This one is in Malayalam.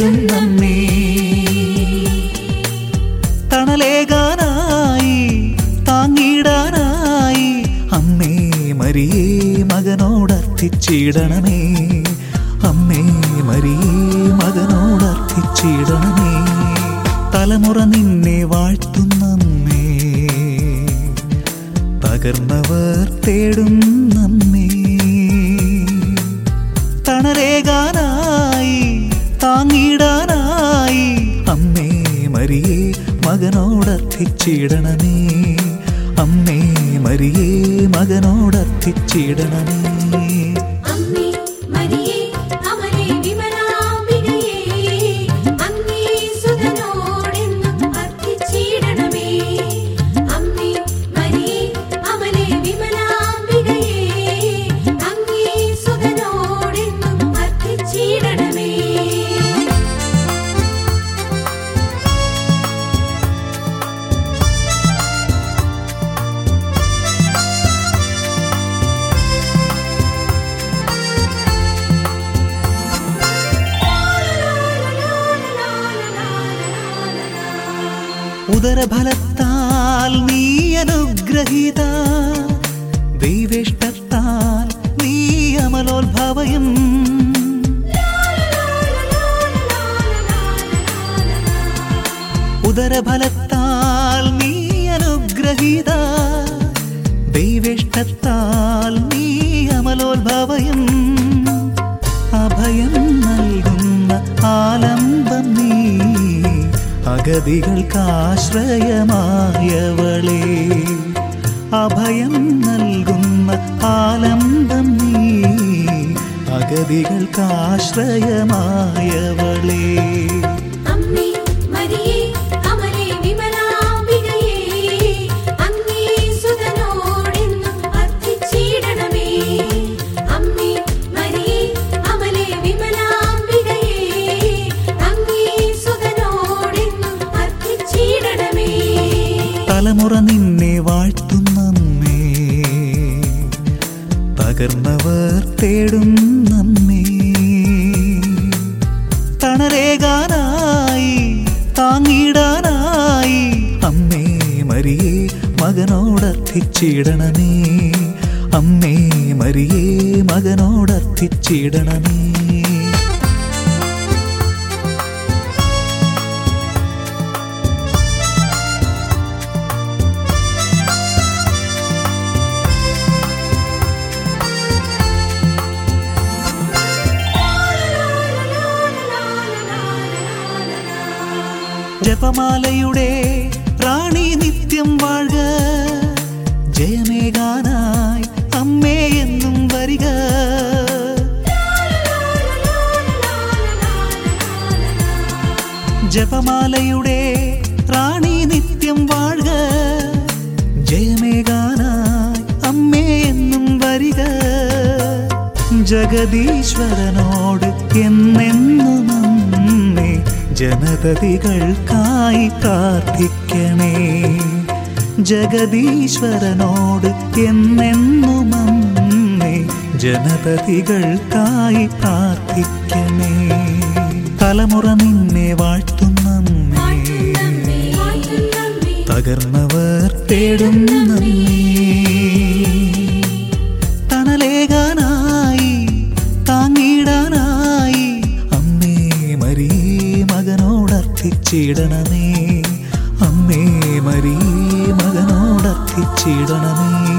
തേടുന്നമ്മേ തണലേകാനായി താങ്ങിടാനായി അമ്മേ മരിയേ മകനോടർത്ഥിച്ചിടണമേ അമ്മേ മരിയേ മകനോടർത്ഥിച്ചിടണമേ തലമുറ നിന്നെ വാഴ്ത്തുന്നമ്മേ തകർന്നവർ തേടുന്നമ്മേ തണലേകാനായി താങ്ങിടാനായി അമ്മേ മരിയേ മകനോടർത്ഥിച്ചിടണമേ അമ്മേ മരിയേ മകനോടർത്ഥിച്ചിടണമേ അമ്മേ മരിയേ അമലേ വിമലാംബികയേ അങ്ങേ സുതനോടെന്നും അർത്ഥിച്ചിടണമേ അമ്മേ മരിയേ അമലേ വിമലാംബികയേ അങ്ങേ സുതനോടെന്നും അർത്ഥിച്ചിടണമേ ഉദരഫലത്താൽ നീ അനുഗ്രഹീത ദൈവേഷ്ടത്താൽ നീ അമലോത്ഭവയം ഉദരഫലത്താൽ നീ അനുഗ്രഹീത ദൈവേഷ്ടത്താൽ നീ അമലോത്ഭവയം അഭയം നൽകുന്ന ആലംബം നീ അഗതികൾക്കാശ്രയമായവളെ അഭയം നൽകുന്ന ആലംബം നീ അഗതികൾക്കാശ്രയമായവളേ അമ്മേ മരിയേ അമലേ വിമലാംബികയേ അങ്ങേ സുതനോടെന്നും അർത്ഥിച്ചിടണമേ അമ്മേ മരിയേ അമലേ വിമലാംബികയേ അങ്ങേ സുതനോടെന്നും അർത്ഥിച്ചിടണമേ തലമുറ നിന്നെ വാഴ്ത്തുന്നമ്മേ തകർന്നവർ തേടുന്നമ്മേ തണലേകാനായി താങ്ങിടാനായി അമ്മേ മരിയേ മകനോടർത്ഥിച്ചിടണമേ അമ്മേ മരിയേ മകനോടർത്ഥിച്ചിടണമേ ജപമാലയുടെ റാണി നിത്യം വാഴുക ജയമേകാനായി അമ്മേ എന്നും വരിക ജപമാലയുടെ റാണി നിത്യം വാഴുക ജയമേകാനായി അമ്മേ എന്നും വരിക ജഗദീശ്വരനോട് എന്നെന്നും അമ്മേ ജനതതികൾക്കായി പ്രാർത്ഥിക്കണേ ജഗദീശ്വരനോട് എന്നെന്നും അമ്മേ ജനതതികൾക്കായി പ്രാർത്ഥിക്കണേ തലമുറ നിന്നെ വാഴ്ത്തുന്നമ്മേ വാഴ്ത്തുന്നമ്മേ വാഴ്ത്തുന്നമ്മേ തകർന്നവർ തേടുന്നമ്മേ തണലേകാനായി താങ്ങിടാനായി അമ്മേ മരിയേ മകനോടർത്ഥിച്ചിടണമേ അമ്മേ മരിയേ മകനോടർത്ഥിച്ചിടണമേ